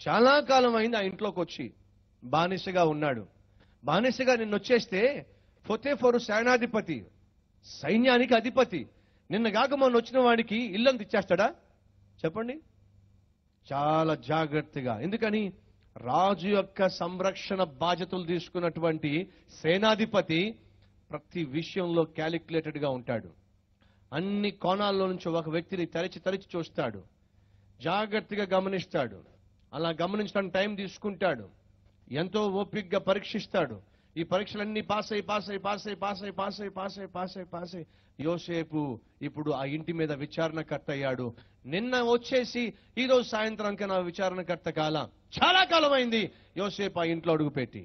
చాలా కాలం అయింది ఆ ఇంట్లోకి వచ్చి బానిసగా ఉన్నాడు బానిసగా నిన్న వచ్చేస్తే ఫొతేఫోరు సేనాధిపతి సైన్యానికి అధిపతి నిన్న కాక మొన్న వచ్చిన వాడికి ఇల్లంత ఇచ్చేస్తాడా చెప్పండి చాలా జాగ్రత్తగా ఎందుకని రాజు యొక్క సంరక్షణ బాధ్యతలు తీసుకున్నటువంటి సేనాధిపతి ప్రతి విషయంలో క్యాలిక్యులేటెడ్ గా ఉంటాడు అన్ని కోణాల్లో నుంచి ఒక వ్యక్తిని తరచి తరచి చూస్తాడు జాగ్రత్తగా గమనిస్తాడు అలా గమనించడానికి టైం తీసుకుంటాడు ఎంతో ఓపికగా పరీక్షిస్తాడు ఈ పరీక్షలన్నీ పాస్ అయి పాస్ అయి పాస్ అయి పాస్ అయి పాస్ అయి పాస్ అయి పాస్ అయి పాస్ అయి యోసేపు ఇప్పుడు ఆ ఇంటి మీద విచారణకర్త అయ్యాడు నిన్న వచ్చేసి ఈ రోజు సాయంత్రానికి నా విచారణకర్త కాలం చాలా కాలం అయింది యోసేపు ఆ ఇంట్లో అడుగుపెట్టి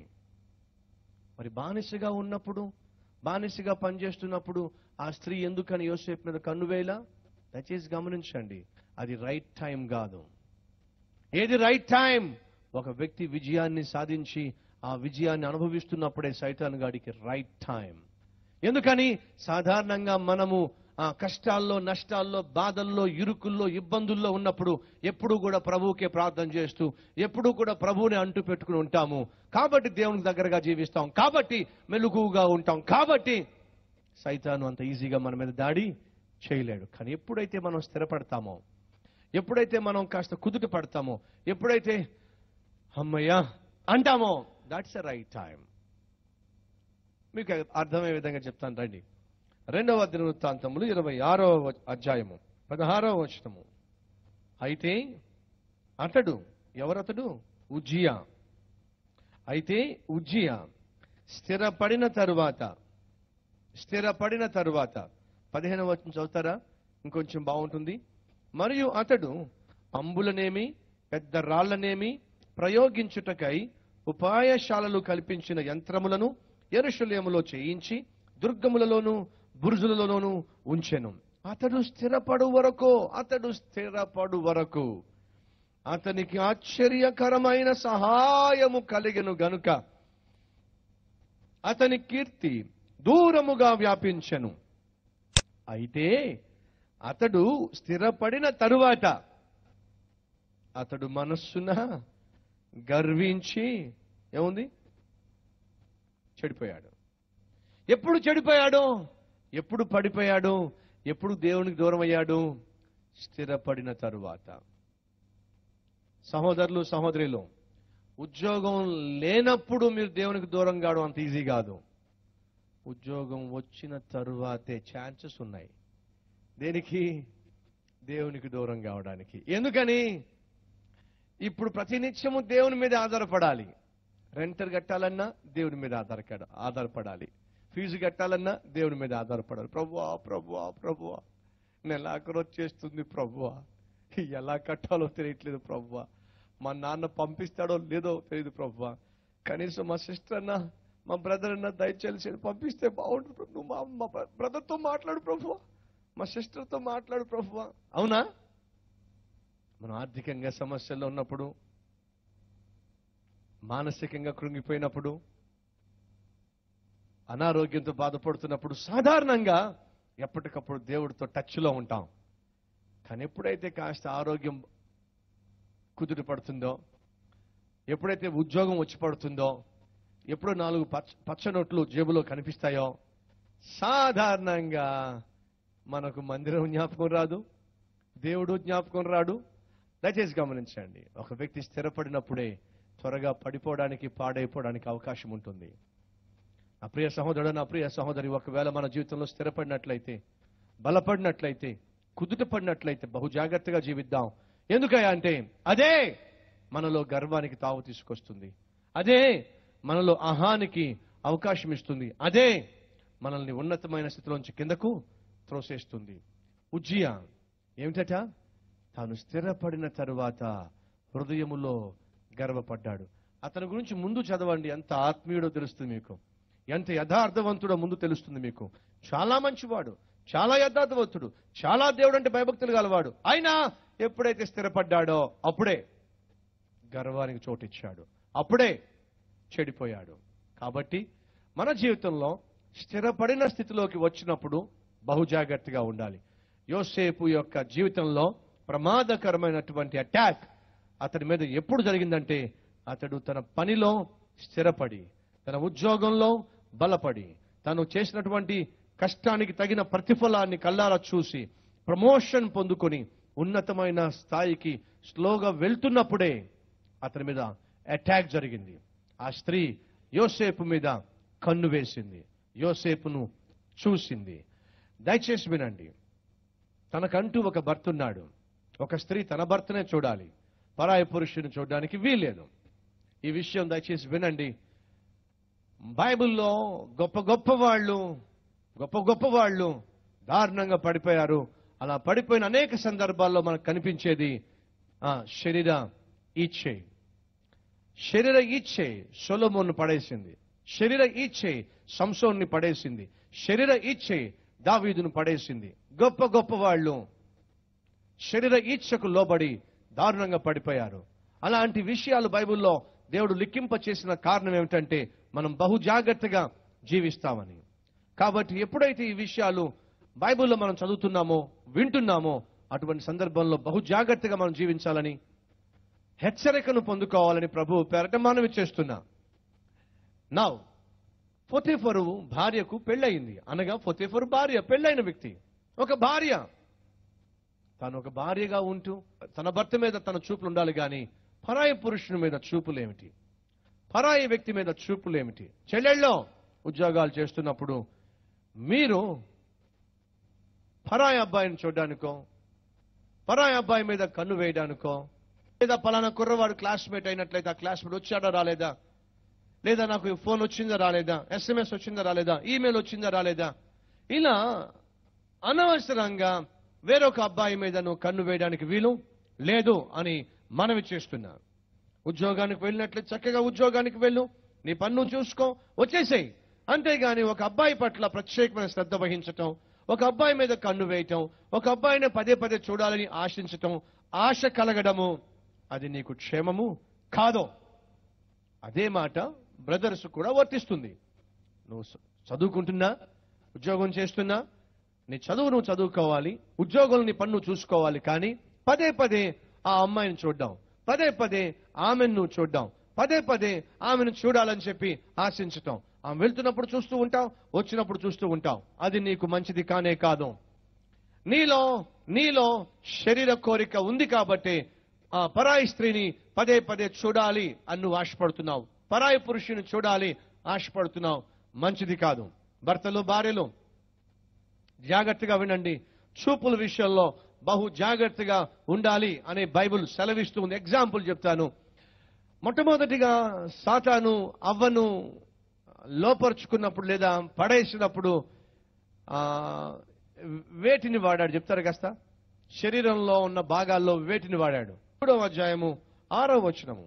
మరి బానిసగా ఉన్నప్పుడు బానిసగా పనిచేస్తున్నప్పుడు ఆ స్త్రీ ఎందుకని యోసేపు మీద కన్నువేలా దయచేసి గమనించండి అది రైట్ టైం కాదు ఏది రైట్ టైం ఒక వ్యక్తి విజయాన్ని సాధించి ఆ విజయాన్ని అనుభవిస్తున్నప్పుడే సైతాన్ గాడికి రైట్ టైం ఎందుకని సాధారణంగా మనము ఆ కష్టాల్లో నష్టాల్లో బాధల్లో ఇరుకుల్లో ఇబ్బందుల్లో ఉన్నప్పుడు ఎప్పుడూ కూడా ప్రభువుకే ప్రార్థన చేస్తూ ఎప్పుడూ కూడా ప్రభువుని అంటు పెట్టుకుని ఉంటాము కాబట్టి దేవునికి దగ్గరగా జీవిస్తాం కాబట్టి మెలుగుగా ఉంటాం కాబట్టి సైతాను అంత ఈజీగా మన మీద దాడి చేయలేడు కానీ ఎప్పుడైతే మనం స్థిరపడతామో ఎప్పుడైతే మనం కాస్త కుదుట పడతామో ఎప్పుడైతే అమ్మయ్యా అంటామో దాట్స్ ఎ రైట్ టైం మీకు అర్థమయ్యే విధంగా చెప్తాను రండి రెండవ దినవృత్తాంతములు ఇరవై ఆరవ అధ్యాయము పదహారవ వచనము అయితే అతడు ఎవరతడు ఉజ్జియా అయితే ఉజ్జియా స్థిరపడిన తరువాత స్థిరపడిన తరువాత పదిహేను వచనం చదువుతారా ఇంకొంచెం బాగుంటుంది మరియు అతడు అంబులనేమి పెద్ద రాళ్లనేమి ప్రయోగించుటకై ఉపాయశాలలు కల్పించిన యంత్రములను ఎరుషులేములో చేయించి దుర్గములలోను బురుజులలోనూ ఉంచెను అతడు స్థిరపడు వరకు అతడు స్థిరపడు వరకు అతనికి ఆశ్చర్యకరమైన సహాయము కలిగెను గనుక అతని కీర్తి దూరముగా వ్యాపించెను అయితే అతడు స్థిరపడిన తరువాత అతడు మనస్సున గర్వించి ఏముంది చెడిపోయాడు ఎప్పుడు చెడిపోయాడు ఎప్పుడు పడిపోయాడు ఎప్పుడు దేవునికి దూరం అయ్యాడు స్థిరపడిన తరువాత సహోదరులు సహోదరులు ఉద్యోగం లేనప్పుడు మీరు దేవునికి దూరం కావడం అంత ఈజీ కాదు ఉద్యోగం వచ్చిన తరువాతే ఛాన్సెస్ ఉన్నాయి దేనికి దేవునికి దూరం కావడానికి ఎందుకని ఇప్పుడు ప్రతినిత్యము దేవుని మీద ఆధారపడాలి రెంటర్ కట్టాలన్నా దేవుని మీద ఆధారపడ ఆధారపడాలి ఫీజు కట్టాలన్నా దేవుని మీద ఆధారపడాలి ప్రభువా ప్రభువా ప్రభువా నెలాఖరు వచ్చేస్తుంది ప్రభువా ఎలా కట్టాలో తెలియట్లేదు ప్రభువా మా నాన్న పంపిస్తాడో లేదో తెలియదు ప్రభువా కనీసం మా సిస్టర్ అన్న మా బ్రదర్ అన్న దయచేసి పంపిస్తే బాగుంటుంది నువ్వు మా మా బ్రదర్తో మాట్లాడు ప్రభువా మా సిస్టర్తో మాట్లాడు ప్రభువా అవునా మనం ఆర్థికంగా సమస్యల్లో ఉన్నప్పుడు మానసికంగా కృంగిపోయినప్పుడు అనారోగ్యంతో బాధపడుతున్నప్పుడు సాధారణంగా ఎప్పటికప్పుడు దేవుడితో టచ్లో ఉంటాం కానీ ఎప్పుడైతే కాస్త ఆరోగ్యం కుదుట పడుతుందో ఎప్పుడైతే ఉద్యోగం వచ్చి పడుతుందో ఎప్పుడు నాలుగు పచ్చ పచ్చనొట్లు జేబులో కనిపిస్తాయో సాధారణంగా మనకు మందిరం జ్ఞాపకం రాదు దేవుడు జ్ఞాపకం రాడు దయచేసి గమనించండి ఒక వ్యక్తి స్థిరపడినప్పుడే త్వరగా పడిపోవడానికి పాడైపోవడానికి అవకాశం ఉంటుంది నా ప్రియ సహోదరుడు నా ప్రియ సహోదరి ఒకవేళ మన జీవితంలో స్థిరపడినట్లయితే బలపడినట్లయితే కుదుట పడినట్లయితే బహు జాగ్రత్తగా జీవిద్దాం ఎందుకయ్యా అంటే అదే మనలో గర్వానికి తావు తీసుకొస్తుంది అదే మనలో అహానికి అవకాశం ఇస్తుంది అదే మనల్ని ఉన్నతమైన స్థితిలోంచి కిందకు త్రోసేస్తుంది ఉజ్జియా ఏమిటట తాను స్థిరపడిన తరువాత హృదయములో గర్వపడ్డాడు అతని గురించి ముందు చదవండి ఎంత ఆత్మీయుడో తెలుస్తుంది మీకు ఎంత యథార్థవంతుడో ముందు తెలుస్తుంది మీకు చాలా మంచివాడు చాలా యథార్థవంతుడు చాలా దేవుడు అంటే భయభక్తులు గలవాడు అయినా ఎప్పుడైతే స్థిరపడ్డాడో అప్పుడే గర్వానికి చోటిచ్చాడు అప్పుడే చెడిపోయాడు కాబట్టి మన జీవితంలో స్థిరపడిన స్థితిలోకి వచ్చినప్పుడు బహు జాగ్రత్తగా ఉండాలి యోసేపు యొక్క జీవితంలో ప్రమాదకరమైనటువంటి అటాక్ అతడి మీద ఎప్పుడు జరిగిందంటే అతడు తన పనిలో స్థిరపడి తన ఉద్యోగంలో బలపడి తను చేసినటువంటి కష్టానికి తగిన ప్రతిఫలాన్ని కల్లారా చూసి ప్రమోషన్ పొందుకొని ఉన్నతమైన స్థాయికి స్లోగా వెళ్తున్నప్పుడే అతని మీద అటాక్ జరిగింది ఆ స్త్రీ యోసేపు మీద కన్ను వేసింది యోసేపును చూసింది దయచేసి వినండి తనకంటూ ఒక భర్త ఉన్నాడు ఒక స్త్రీ తన భర్తనే చూడాలి పరాయి పురుషుని చూడడానికి వీల్లేదు ఈ విషయం దయచేసి వినండి బైబిల్లో గొప్ప గొప్ప వాళ్ళు గొప్ప గొప్ప వాళ్ళు దారుణంగా పడిపోయారు అలా పడిపోయిన అనేక సందర్భాల్లో మనకు కనిపించేది ఆ, శరీర ఈచ్ఛే శరీర ఈచ్ఛే సొలొమోన్ను పడేసింది శరీర ఈచ్ఛే సంసోన్ని పడేసింది శరీర ఈచ్ఛే దావీదును పడేసింది గొప్ప గొప్ప వాళ్ళు శరీర ఈచ్ఛకు లోబడి దారుణంగా పడిపోయారు అలాంటి విషయాలు బైబిల్లో దేవుడు లిఖింప చేసిన కారణం ఏమిటంటే మనం బహు జాగ్రత్తగా జీవిస్తామని కాబట్టి ఎప్పుడైతే ఈ విషయాలు బైబిల్లో మనం చదువుతున్నామో వింటున్నామో అటువంటి సందర్భంలో బహు జాగ్రత్తగా మనం జీవించాలని హెచ్చరికను పొందుకోవాలని ప్రభు పేరట మనవి చేస్తున్నా నా ఫొతేఫరు భార్యకు పెళ్ళయింది అనగా ఫొతేఫరు భార్య పెళ్ళైన వ్యక్తి ఒక భార్య తాను ఒక భార్యగా ఉంటూ తన భర్త మీద తన చూపులు ఉండాలి కానీ పరాయి పురుషుని మీద చూపులేమిటి పరాయి వ్యక్తి మీద చూపులేమిటి చెల్లెళ్ళలో ఉద్యోగాలు చేస్తున్నప్పుడు మీరు పరాయి అబ్బాయిని చూడడానికో పరాయి అబ్బాయి మీద కన్ను వేయడానికో లేదా పలానా కుర్రవాడు క్లాస్మేట్ అయినట్లయితే ఆ క్లాస్మేట్ వచ్చాడా రాలేదా లేదా నాకు ఫోన్ వచ్చిందా రాలేదా ఎస్ఎంఎస్ వచ్చిందా రాలేదా ఈమెయిల్ వచ్చిందా రాలేదా ఇలా అనవసరంగా వేరొక అబ్బాయి మీద నువ్వు కన్ను వేయడానికి వీలు లేదు అని మనవి చేస్తున్నా ఉద్యోగానికి వెళ్ళినట్లు చక్కగా ఉద్యోగానికి వెళ్ళు నీ పన్ను చూసుకో వచ్చేసేయి అంతేగాని ఒక అబ్బాయి పట్ల ప్రత్యేకమైన శ్రద్ధ వహించటం ఒక అబ్బాయి మీద కన్ను వేయటం ఒక అబ్బాయిని పదే పదే చూడాలని ఆశించటం ఆశ కలగడము అది నీకు క్షేమము కాదో అదే మాట బ్రదర్స్ కూడా వర్తిస్తుంది నువ్వు చ- చదువుకుంటున్నా ఉద్యోగం చేస్తున్నా నీ చదువు నువ్వు చదువుకోవాలి ఉద్యోగం నీ పన్ను చూసుకోవాలి కానీ పదే పదే ఆ అమ్మాయిని చూడ్డాం పదే పదే ఆమెను నువ్వు చూడ్డాం పదే పదే ఆమెను చూడాలని చెప్పి ఆశించటం ఆమె వెళ్తున్నప్పుడు చూస్తూ ఉంటావు వచ్చినప్పుడు చూస్తూ ఉంటావు అది నీకు మంచిది కానే కాదు నీలో నీలో శరీర కోరిక ఉంది కాబట్టి ఆ పరాయి స్త్రీని పదే పదే చూడాలి అని నువ్వు ఆశపడుతున్నావు పరాయి పురుషుని చూడాలి ఆశపడుతున్నావు మంచిది కాదు భర్తలు భార్యలు జాగ్రత్తగా వినండి చూపుల విషయంలో బహు జాగ్రత్తగా ఉండాలి అనే బైబిల్ సెలవిస్తుంది ఎగ్జాంపుల్ చెప్తాను మొట్టమొదటిగా సాతాను అవ్వను లోపరుచుకున్నప్పుడు లేదా పడేసినప్పుడు ఆ, వేటిని వాడాడు చెప్తారు కాస్త శరీరంలో ఉన్న భాగాల్లో వేటిని వాడాడు మూడవ అధ్యాయము ఆరో వచనము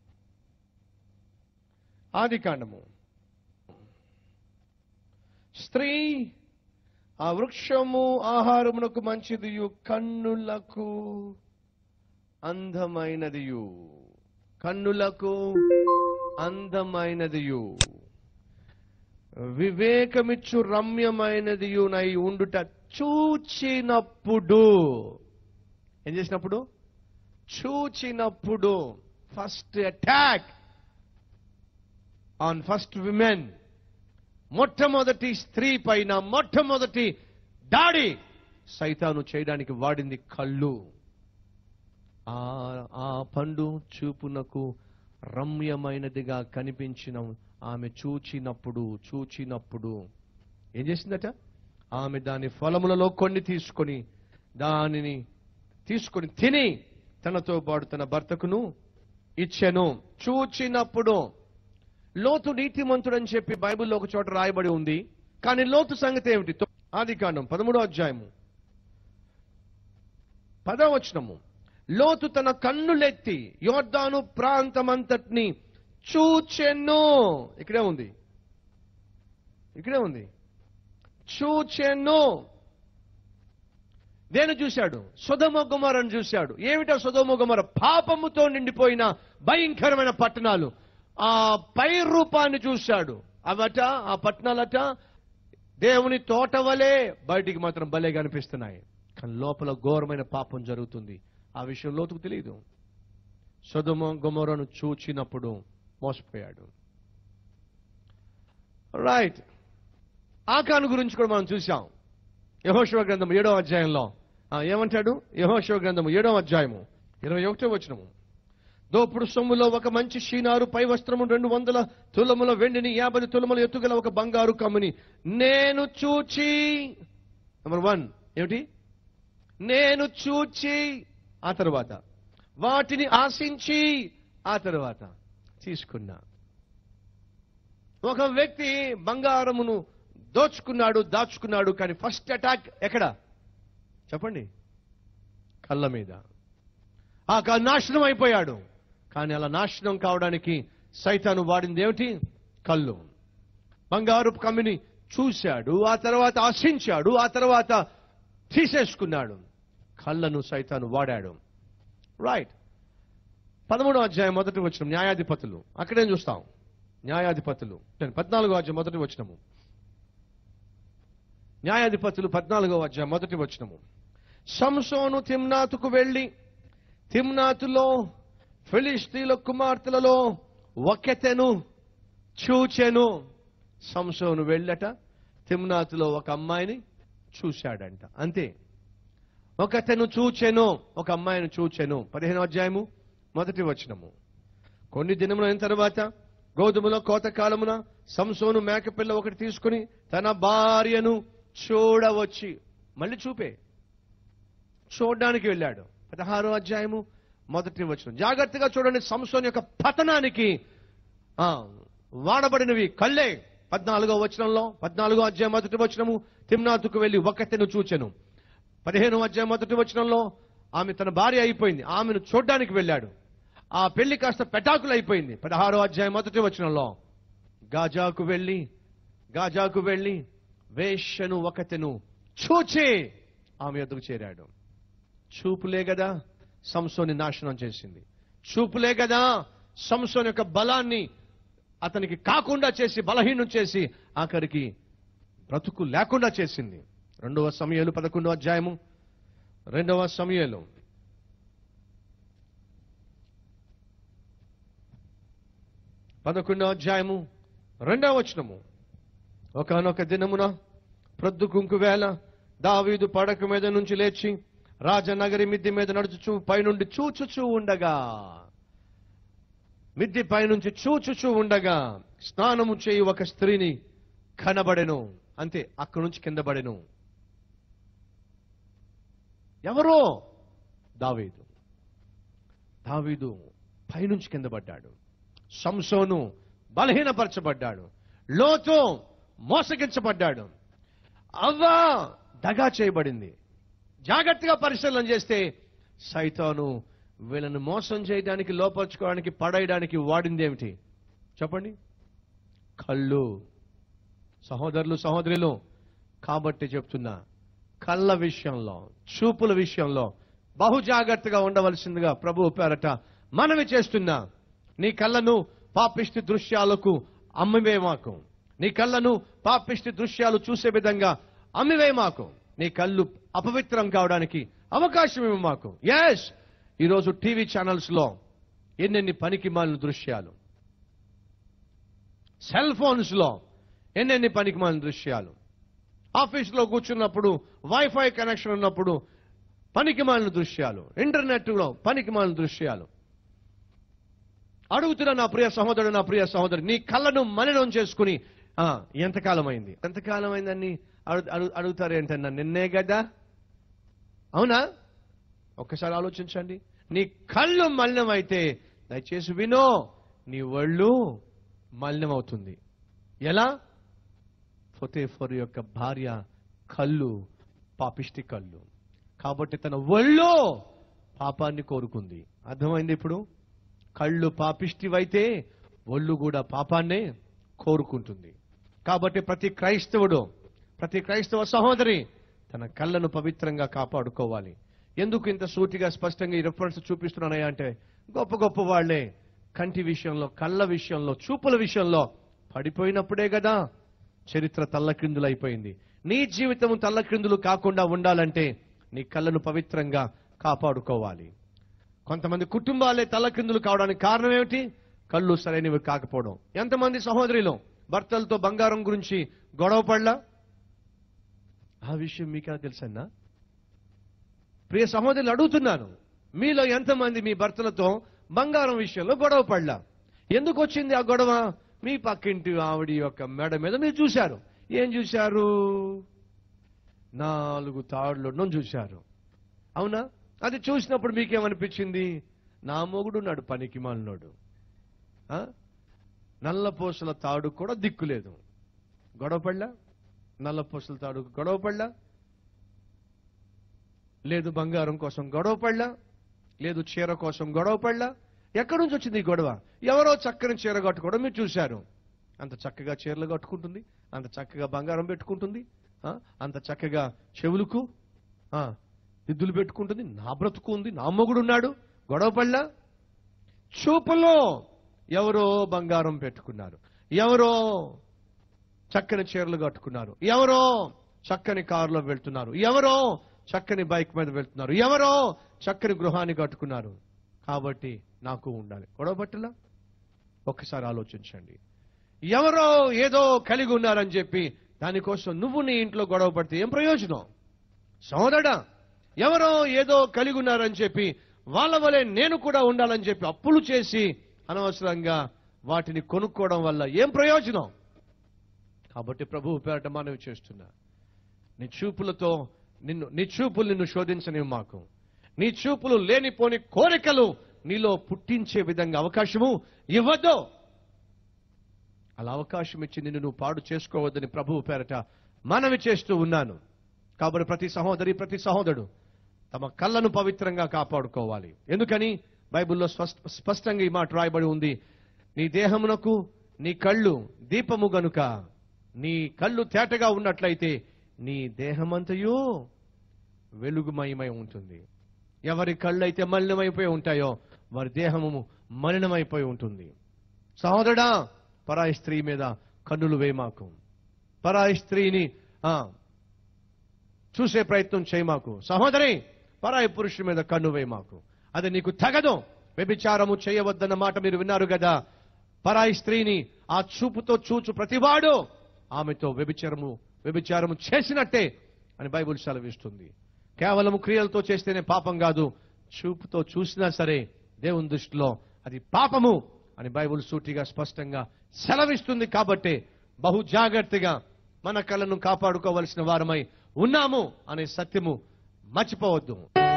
ఆది కాండము స్త్రీ ఆ వృక్షము ఆహారమునకు మంచిదియు కన్నులకు అందమైనదియు కన్నులకు అందమైనదియు వివేకమిచ్చు రమ్యమైనదియునై ఉండుట చూచినప్పుడు ఏం చేసినప్పుడు చూచినప్పుడు first attack on first women మొట్టమొదటి స్త్రీ పైన మొట్టమొదటి దాడి సైతాను చేయడానికి వాడింది కళ్ళు ఆ ఆ పండు చూపునకు రమ్యమైనదిగా కనిపించిన ఆమె చూచినప్పుడు చూచినప్పుడు ఏం చేసిందట ఆమె దాని ఫలములలో కొన్ని తీసుకొని దానిని తీసుకొని తిని తనతో పాటు తన భర్తకును ఇచ్చెను చూచినప్పుడు లోతు నీతిమంతుడని చెప్పి బైబిల్లో ఒక చోట రాయబడి ఉంది కానీ లోతు సంగతి ఏమిటి ఆది కాండం పదమూడో అధ్యాయము పదవచనము లోతు తన కన్నులెత్తి యోర్దాను ప్రాంతమంతటిని చూచెను ఇక్కడే ఉంది ఇక్కడే ఉంది చూచెను దేని చూశాడు సుధమొగ్గమరని చూశాడు ఏమిటా సుధమొగ్గమర పాపముతో నిండిపోయిన భయంకరమైన పట్టణాలు ఆ పై రూపాన్ని చూశాడు అవట ఆ పట్టణాలట దేవుని తోట వలె బయటికి మాత్రం భలే కనిపిస్తున్నాయి కానీ లోపల ఘోరమైన పాపం జరుగుతుంది ఆ విషయం లోతుకు తెలియదు సొదమ గుమరను చూచినప్పుడు మోసపోయాడు రైట్ ఆకాను గురించి కూడా మనం చూసాం యహోశివ గ్రంథం ఏడవ అధ్యాయంలో ఆ, ఏమంటాడు యహోశివ గ్రంథం ఏడవ అధ్యాయము ఇరవై ఒకటో వచనము దోపుడు సొమ్ములో ఒక మంచి షీనారు పై వస్త్రము రెండు వందల తులముల వెండిని యాభై తులముల ఎత్తుగల ఒక బంగారు కమ్ముని నేను చూచి నెంబర్ వన్ ఏమిటి నేను చూచి ఆ తర్వాత వాటిని ఆశించి ఆ తర్వాత తీసుకున్నా ఒక వ్యక్తి బంగారమును దోచుకున్నాడు దాచుకున్నాడు కానీ ఫస్ట్ అటాక్ ఎక్కడ చెప్పండి కళ్ళ మీద ఆ క- నాశనం అయిపోయాడు కానీ అలా నాశనం కావడానికి సైతాను వాడింది ఏమిటి కళ్ళు బంగారు కమ్మిని చూశాడు ఆ తర్వాత ఆశించాడు ఆ తర్వాత తీసేసుకున్నాడు కళ్ళను సైతాను వాడాడు రైట్ పదమూడవ అధ్యాయం మొదటి వచ్చిన న్యాయాధిపతులు అక్కడేం చూస్తాం న్యాయాధిపతులు పద్నాలుగో అధ్యాయం మొదటి వచ్చినము న్యాయాధిపతులు పద్నాలుగో అధ్యాయం మొదటి వచ్చినము సంసోను తిమ్నాతుకు వెళ్ళి తిమ్నాతులో ఫిలిస్తీన్ల కుమార్తెలలో ఒకతెను చూచెను సంసోను వెళ్ళట తిమ్నాతులో ఒక అమ్మాయిని చూశాడంట అంతే ఒకతను చూచెను ఒక అమ్మాయిని చూచెను పదిహేను అధ్యాయము మొదటి వచనము కొన్ని దినములైన తర్వాత గోధుమలో కోతకాలమున సంసోను మేకపిల్ల ఒకటి తీసుకుని తన భార్యను చూడవచ్చి మళ్ళీ చూపే చూడడానికి వెళ్ళాడు పదహారో అధ్యాయము మొదటి వచనం జాగ్రత్తగా చూడండి సంసోన్ యొక్క పతనానికి ఆ, వాడబడినవి కళ్ళే పద్నాలుగో వచనంలో పద్నాలుగో అధ్యాయం మొదటి వచనము తిమ్నాతుకు వెళ్ళి ఒకతెను చూచెను పదిహేను అధ్యాయం మొదటి వచనంలో ఆమె తన భార్య అయిపోయింది ఆమెను చూడ్డానికి వెళ్ళాడు ఆ పెళ్లి కాస్త పెటాకులు అయిపోయింది పదహారో అధ్యాయం మొదటి వచనంలో గాజాకు వెళ్ళి గాజాకు వెళ్ళి వేశ్యను ఒకతెను చూచి ఆమె ఎదుగు చేరాడు చూపులే కదా సంసోని నాశనం చేసింది చూపులే కదా సంసోన్ యొక్క బలాన్ని అతనికి కాకుండా చేసి బలహీనం చేసి ఆఖరికి బ్రతుకు లేకుండా చేసింది రెండవ సమయాలు పదకొండవ అధ్యాయము రెండవ సమయాలు పదకొండవ అధ్యాయము రెండవ వచనము ఒకనొక దినమున ప్రొద్దు కుంకు వేళ దావీదు పడక మీద నుంచి లేచి రాజనగరి మిద్ది మీద నడుచుచు పైనుండి చూచుచూ ఉండగా మిద్ది పైనుంచి చూచుచూ ఉండగా స్నానము చేయి ఒక స్త్రీని కనబడెను అంతే అక్కడి నుంచి కింద పడెను ఎవరో దావీదు దావీదు పైనుంచి కింద పడ్డాడు సంసోను బలహీనపరచబడ్డాడు లోతు మోసగించబడ్డాడు అవ్వ దగా చేయబడింది జాగ్రత్తగా పరిశీలన చేస్తే సైతాను వీళ్ళని మోసం చేయడానికి లోపరుచుకోవడానికి పడేయడానికి వాడింది ఏమిటి చెప్పండి కళ్ళు సహోదరులు సహోదరులు కాబట్టి చెప్తున్నా కళ్ళ విషయంలో చూపుల విషయంలో బహు జాగ్రత్తగా ఉండవలసిందిగా ప్రభు పేరట మనవి చేస్తున్నా నీ కళ్ళను పాపిష్టి దృశ్యాలకు అమ్మివే మాకు నీ కళ్ళను పాపిష్టి దృశ్యాలు చూసే విధంగా అమ్మివే మాకు నీ కళ్ళు అపవిత్రం కావడానికి అవకాశం ఇవ్వు మాకు ఎస్ ఈరోజు టీవీ ఛానల్స్ లో ఎన్నెన్ని పనికి మాలిన దృశ్యాలు సెల్ ఫోన్స్ లో ఎన్నెన్ని పనికి మాలిన దృశ్యాలు ఆఫీస్లో కూర్చున్నప్పుడు వైఫై కనెక్షన్ ఉన్నప్పుడు పనికి మాలిన దృశ్యాలు ఇంటర్నెట్లో పనికి మాలిన దృశ్యాలు అడుగుతున్నా నా ప్రియ సహోదరుడు నా ప్రియ సహోదరు నీ కళ్ళను మలినం చేసుకుని ఆ, ఎంతకాలం అయింది ఎంతకాలం అయిందని అడు అడు- అడుగుతారు ఏంటన్నా నిన్నే కదా అవునా ఒక్కసారి ఆలోచించండి నీ కళ్ళు మలినం అయితే దయచేసి వినో నీ ఒళ్ళు మలినం అవుతుంది ఎలా ఫొతేఫర్ యొక్క భార్య కళ్ళు పాపిష్టి కళ్ళు కాబట్టి తన ఒళ్ళో పాపాన్ని కోరుకుంది అర్థమైంది ఇప్పుడు కళ్ళు పాపిష్టివైతే ఒళ్ళు కూడా పాపాన్నే కోరుకుంటుంది కాబట్టి ప్రతి క్రైస్తవుడు ప్రతి క్రైస్తవ సహోదరి తన కళ్ళను పవిత్రంగా కాపాడుకోవాలి ఎందుకు ఇంత సూటిగా స్పష్టంగా ఈ రెఫరెన్స్ చూపిస్తున్నానయ్యా అంటే గొప్ప గొప్ప వాళ్ళే కంటి విషయంలో కళ్ళ విషయంలో చూపుల విషయంలో పడిపోయినప్పుడే కదా చరిత్ర తల్లక్రిందులైపోయింది నీ జీవితం తల్లక్రిందులు కాకుండా ఉండాలంటే నీ కళ్ళను పవిత్రంగా కాపాడుకోవాలి కొంతమంది కుటుంబాలే తలకిందులు కావడానికి కారణం ఏమిటి కళ్ళు సరైనవి కాకపోవడం ఎంతమంది సహోదరులు భర్తలతో బంగారం గురించి గొడవ పడలా ఆ విషయం మీకా తెలుసన్నా ప్రియ సహోదరులు అడుగుతున్నాను మీలో ఎంతమంది మీ భర్తలతో బంగారం విషయంలో గొడవ పడలా ఎందుకు వచ్చింది ఆ గొడవ మీ పక్కింటి ఆవిడ యొక్క మెడ మీద మీరు చూశారు ఏం చూశారు నాలుగు తాడులను చూశారు అవునా అది చూసినప్పుడు మీకేమనిపించింది నా మొగుడు నాడు పనికి మాలినోడు ఆ? నల్లపూసల తాడు కూడా దిక్కులేదు గొడవపడ్లా నల్లపూసల తాడు గొడవపడ్లా లేదు బంగారం కోసం గొడవపడ్లా లేదు చీర కోసం గొడవపడ్లా ఎక్కడి నుంచి వచ్చింది ఈ గొడవ ఎవరో చక్కని చీర కట్టుకోవడం మీరు చూశారు అంత చక్కగా చీరలు కట్టుకుంటుంది అంత చక్కగా బంగారం పెట్టుకుంటుంది ఆ? అంత చక్కగా చెవులకు ఆ, దిద్దులు పెట్టుకుంటుంది నా బ్రతుకు ఉంది నా మొగుడున్నాడు గొడవపడ్లా చూపులో ఎవరో బంగారం పెట్టుకున్నారు ఎవరో చక్కని చీరలు కట్టుకున్నారు ఎవరో చక్కని కారులో వెళ్తున్నారు ఎవరో చక్కని బైక్ మీద వెళ్తున్నారు ఎవరో చక్కని గృహాన్ని కట్టుకున్నారు కాబట్టి నాకు ఉండాలి గొడవ పట్టలా ఒక్కసారి ఆలోచించండి ఎవరో ఏదో కలిగి ఉన్నారని చెప్పి దానికోసం నువ్వు నీ ఇంట్లో గొడవ పడితే ఏం ప్రయోజనం సోదడా ఎవరో ఏదో కలిగి ఉన్నారని చెప్పి వాళ్ళ వలె నేను కూడా ఉండాలని చెప్పి అప్పులు చేసి అనవసరంగా వాటిని కొనుక్కోవడం వల్ల ఏం ప్రయోజనం కాబట్టి ప్రభువు పేరట మనవి చేస్తున్నా నీ చూపులతో నిన్ను నీ చూపులు నిన్ను శోధించనివి మాకు నీ చూపులు లేనిపోని కోరికలు నీలో పుట్టించే విధంగా అవకాశము ఇవ్వద్దు అలా అవకాశం ఇచ్చి నిన్ను నువ్వు పాడు చేసుకోవద్దని ప్రభువు పేరట మనవి చేస్తూ ఉన్నాను కాబట్టి ప్రతి సహోదరి ప్రతి సహోదరుడు తమ కళ్ళను పవిత్రంగా కాపాడుకోవాలి ఎందుకని బైబిల్లో స్పష్ట స్పష్టంగా ఈ మాట రాయబడి ఉంది నీ దేహమునకు నీ కళ్ళు దీపము గనుక నీ కళ్ళు తేటగా ఉన్నట్లయితే నీ దేహమంతయు వెలుగుమయమై ఉంటుంది ఎవరి కళ్ళు అయితే మలినమైపోయి ఉంటాయో వారి దేహము మలినమైపోయి ఉంటుంది సహోదరుడా పరాయి స్త్రీ మీద కన్నులు వేయమాకు పరాయి స్త్రీని ఆ, చూసే ప్రయత్నం చేయమాకు సహోదరి పరాయి పురుషుడి మీద కన్ను వేయమాకు అది నీకు తగదు వ్యభిచారము చేయవద్దన్న మాట మీరు విన్నారు కదా పరాయి స్త్రీని ఆ చూపుతో చూచు ప్రతివాడు ఆమెతో వ్యభిచారము వ్యభిచారము చేసినట్టే అని బైబుల్ సెలవిస్తుంది కేవలం క్రియలతో చేస్తేనే పాపం కాదు చూపుతో చూసినా సరే దేవుని దృష్టిలో అది పాపము అని బైబుల్ సూటిగా స్పష్టంగా సెలవిస్తుంది కాబట్టే బహు జాగ్రత్తగా మన కళ్ళను కాపాడుకోవలసిన వారమై ఉన్నాము అనే సత్యము మర్చిపోవద్దు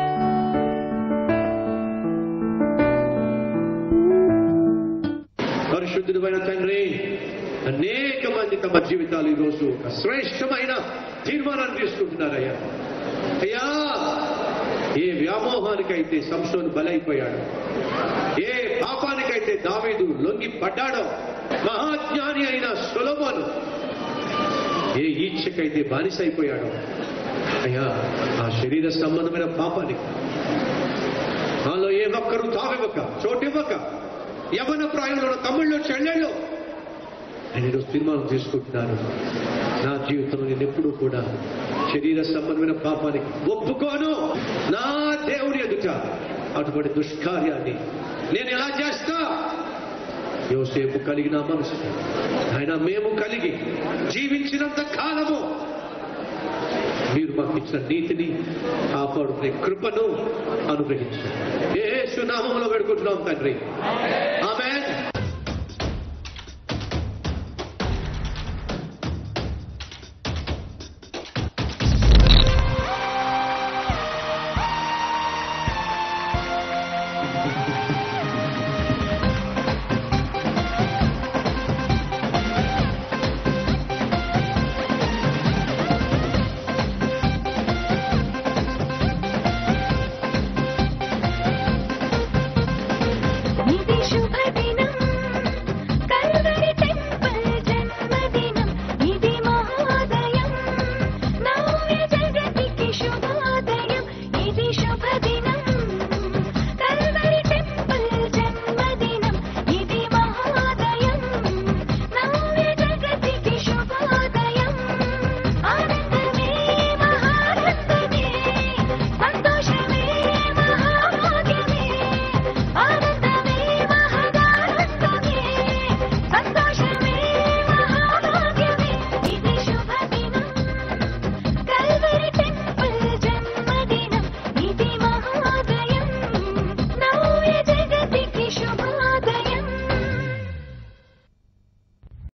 పరిశుద్ధుడైన తండ్రి అనేక మంది తమ జీవితాలు ఈరోజు ఒక శ్రేష్టమైన తీర్మానాన్ని తీసుకుంటున్నారయ్యా అయ్యా ఏ వ్యామోహానికైతే సంసోను బలైపోయాడు ఏ పాపానికైతే దావీదు లొంగి పడ్డాడో మహాజ్ఞాని అయిన సులభను ఏ ఈచ్ఛకైతే బానిసైపోయాడో అయ్యా ఆ శరీర సంబంధమైన పాపానికి నాలో ఏ ఒక్కరు తావివ్వక చోటివ్వక యవన ప్రాయంలో ఉన్న తమ్ముళ్ళు చెల్లెళ్ళు నేను ఈరోజు తీర్మానం తీసుకుంటున్నాను నా జీవితంలో నేను ఎప్పుడూ కూడా శరీర సంబంధమైన పాపానికి ఒప్పుకోను నా దేవుని ఎదుట అటువంటి దుష్కార్యాన్ని నేను ఎలా చేస్తా యోసేపు కలిగిన మనసు ఆయన మేము కలిగి జీవించినంత కాలము మీరు మాకు ఇచ్చిన నీతిని కాపాడుకునే కృపను అనుగ్రహించారు ఏ సునామంలో పెడుకుంటున్నాం తండ్రి ఆమె నీతి శుభ